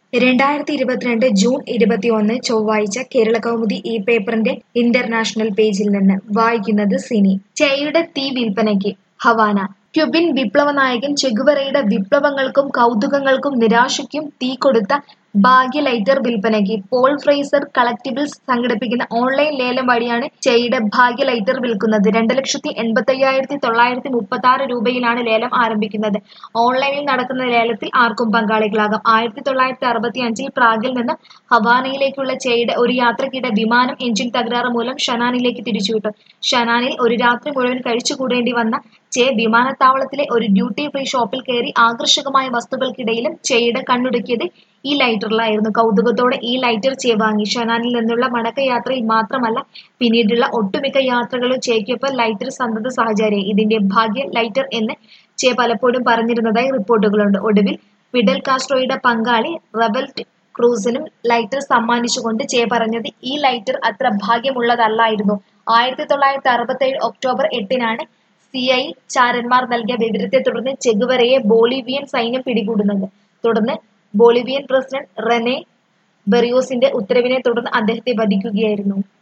രണ്ടായിരത്തി ഇരുപത്തിരണ്ട് ജൂൺ ഇരുപത്തിയൊന്ന് ചൊവ്വാഴ്ച കേരളകൗമുദി ഈ പേപ്പറിന്റെ ഇന്റർനാഷണൽ പേജിൽ നിന്ന് വായിക്കുന്നത് സിനി ചെയുടെ തീ വിൽപ്പനയ്ക്ക് ഹവാന ക്യൂബിൻ വിപ്ലവ നായകൻ ചെഗുവറയുടെ വിപ്ലവങ്ങൾക്കും കൗതുകങ്ങൾക്കും നിരാശയ്ക്കും തീ കൊടുത്ത ഭാഗ്യ ലൈറ്റർ വിൽപ്പനയ്ക്ക് പോൾ ഫ്രേസർ കളക്ടിബിൾസ് സംഘടിപ്പിക്കുന്ന ഓൺലൈൻ ലേലം വഴിയാണ് ചെയുടെ ഭാഗ്യ ലൈറ്റർ വിൽക്കുന്നത് രണ്ട് ലക്ഷത്തി എൺപത്തി അയ്യായിരത്തി തൊള്ളായിരത്തി മുപ്പത്തി ആറ് രൂപയിലാണ് ലേലം ആരംഭിക്കുന്നത് ഓൺലൈനിൽ നടക്കുന്ന ലേലത്തിൽ ആർക്കും പങ്കാളികളാകാം ആയിരത്തി തൊള്ളായിരത്തി അറുപത്തി അഞ്ചിൽ പ്രാഗിൽ നിന്ന് ഹവാനയിലേക്കുള്ള ചെയുടെ ഒരു യാത്രക്കിടെ വിമാനം എഞ്ചിൻ തകരാറ് മൂലം ഷനാനിലേക്ക് തിരിച്ചുവിട്ടു ഷനാനിൽ ഒരു രാത്രി മുഴുവൻ കഴിച്ചുകൂടേണ്ടി വന്ന ചെ വിമാനത്താവളത്തിലെ ഒരു ഡ്യൂട്ടി ഫ്രീ ഷോപ്പിൽ കയറി ആകർഷകമായ വസ്തുക്കൾക്കിടയിലും ചെയുടെ കണ്ണുടുക്കിയത് ഈ ലൈറ്ററിലായിരുന്നു കൗതുകത്തോടെ ഈ ലൈറ്റർ ചെ വാങ്ങി ഷനാനിൽ നിന്നുള്ള മടക്കയാത്രയിൽ മാത്രമല്ല പിന്നീടുള്ള ഒട്ടുമിക്ക യാത്രകളും ചേക്കൊപ്പം ലൈറ്റർ സന്തത സഹചാരി ഇതിന്റെ ഭാഗ്യ ലൈറ്റർ എന്ന് ചെ പലപ്പോഴും പറഞ്ഞിരുന്നതായി റിപ്പോർട്ടുകളുണ്ട് ഒടുവിൽ ഫിഡൽ കാസ്ട്രോയുടെ പങ്കാളി റബൽറ്റ് ക്രൂസിനും ലൈറ്റർ സമ്മാനിച്ചുകൊണ്ട് ചെ പറഞ്ഞത് ഈ ലൈറ്റർ അത്ര ഭാഗ്യമുള്ളതല്ലായിരുന്നു ആയിരത്തി തൊള്ളായിരത്തി അറുപത്തി ഏഴ് ഒക്ടോബർ എട്ടിനാണ് സി ഐ ചാരന്മാർ നൽകിയ വിവരത്തെ തുടർന്ന് ചെഗുവരയെ ബോളിവിയൻ സൈന്യം പിടികൂടുന്നത് തുടർന്ന് ബോളിവിയൻ പ്രസിഡന്റ് റെനെ ബെറിയോസിന്റെ ഉത്തരവിനെ തുടർന്ന് അദ്ദേഹത്തെ വധിക്കുകയായിരുന്നു